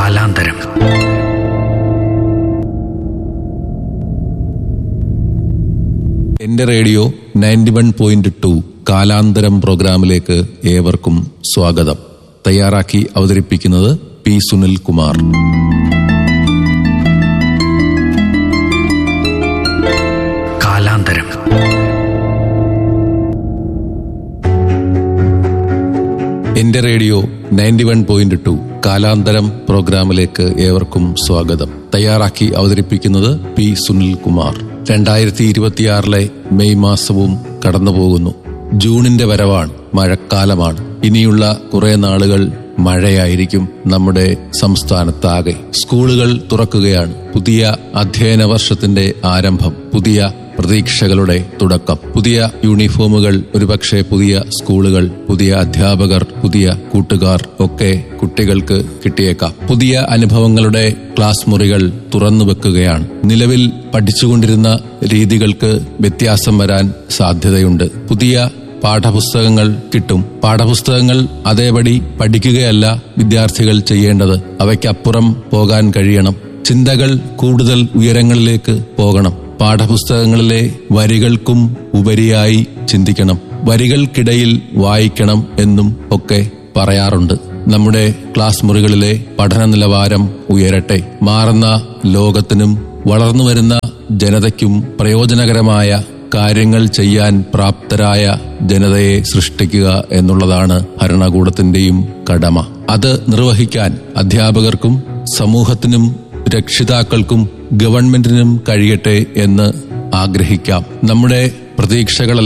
കാലാന്തരം എന്റെ radio ninety one point two കാലാന്തരം പ്രോഗ്രാമിലേക്ക് ഏവർക്കും സ്വാഗതം തയ്യാറാക്കി അവതരിപ്പിക്കുന്നത് പി സുനിൽ കുമാർ കാലാന്തരം എന്റെ radio ninety one point two കാലാന്തരം പ്രോഗ്രാമിലേക്ക് ഏവർക്കും സ്വാഗതം തയ്യാറാക്കി അവതരിപ്പിക്കുന്നത് പി സുനിൽ കുമാർ രണ്ടായിരത്തി ഇരുപത്തിയാറിലെ മെയ് മാസവും കടന്നുപോകുന്നു ജൂണിന്റെ വരവാണ് മഴക്കാലമാണ് ഇനിയുള്ള കുറെ നാളുകൾ മഴയായിരിക്കും നമ്മുടെ സംസ്ഥാനത്താകെ സ്കൂളുകൾ തുറക്കുകയാണ് പുതിയ അധ്യയന വർഷത്തിന്റെ ആരംഭം പുതിയ പ്രതീക്ഷകളുടെ തുടക്കം പുതിയ യൂണിഫോമുകൾ ഒരുപക്ഷെ പുതിയ സ്കൂളുകൾ പുതിയ അധ്യാപകർ പുതിയ കൂട്ടുകാർ ഒക്കെ കുട്ടികൾക്ക് കിട്ടിയേക്കാം പുതിയ അനുഭവങ്ങളുടെ ക്ലാസ് മുറികൾ തുറന്നു വെക്കുകയാണ് നിലവിൽ പഠിച്ചുകൊണ്ടിരുന്ന രീതികൾക്ക് വ്യത്യാസം വരാൻ സാധ്യതയുണ്ട് പുതിയ പാഠപുസ്തകങ്ങൾ കിട്ടും പാഠപുസ്തകങ്ങൾ അതേപടി പഠിക്കുകയല്ല വിദ്യാർത്ഥികൾ ചെയ്യേണ്ടത് അവയ്ക്കപ്പുറം പോകാൻ കഴിയണം ചിന്തകൾ കൂടുതൽ ഉയരങ്ങളിലേക്ക് പോകണം പാഠപുസ്തകങ്ങളിലെ വരികൾക്കും ഉപരിയായി ചിന്തിക്കണം വരികൾക്കിടയിൽ വായിക്കണം എന്നും ഒക്കെ പറയാറുണ്ട് നമ്മുടെ ക്ലാസ് മുറികളിലെ പഠന നിലവാരം ഉയരട്ടെ മാറുന്ന ലോകത്തിനും വളർന്നുവരുന്ന ജനതയ്ക്കും പ്രയോജനകരമായ കാര്യങ്ങൾ ചെയ്യാൻ പ്രാപ്തരായ ജനതയെ സൃഷ്ടിക്കുക എന്നുള്ളതാണ് ഭരണകൂടത്തിന്റെയും കടമ അത് നിർവഹിക്കാൻ അധ്യാപകർക്കും സമൂഹത്തിനും രക്ഷിതാക്കൾക്കും ഗവൺമെന്റിനും കഴിയട്ടെ എന്ന് ആഗ്രഹിക്കാം നമ്മുടെ പ്രതീക്ഷകളെല്ലാം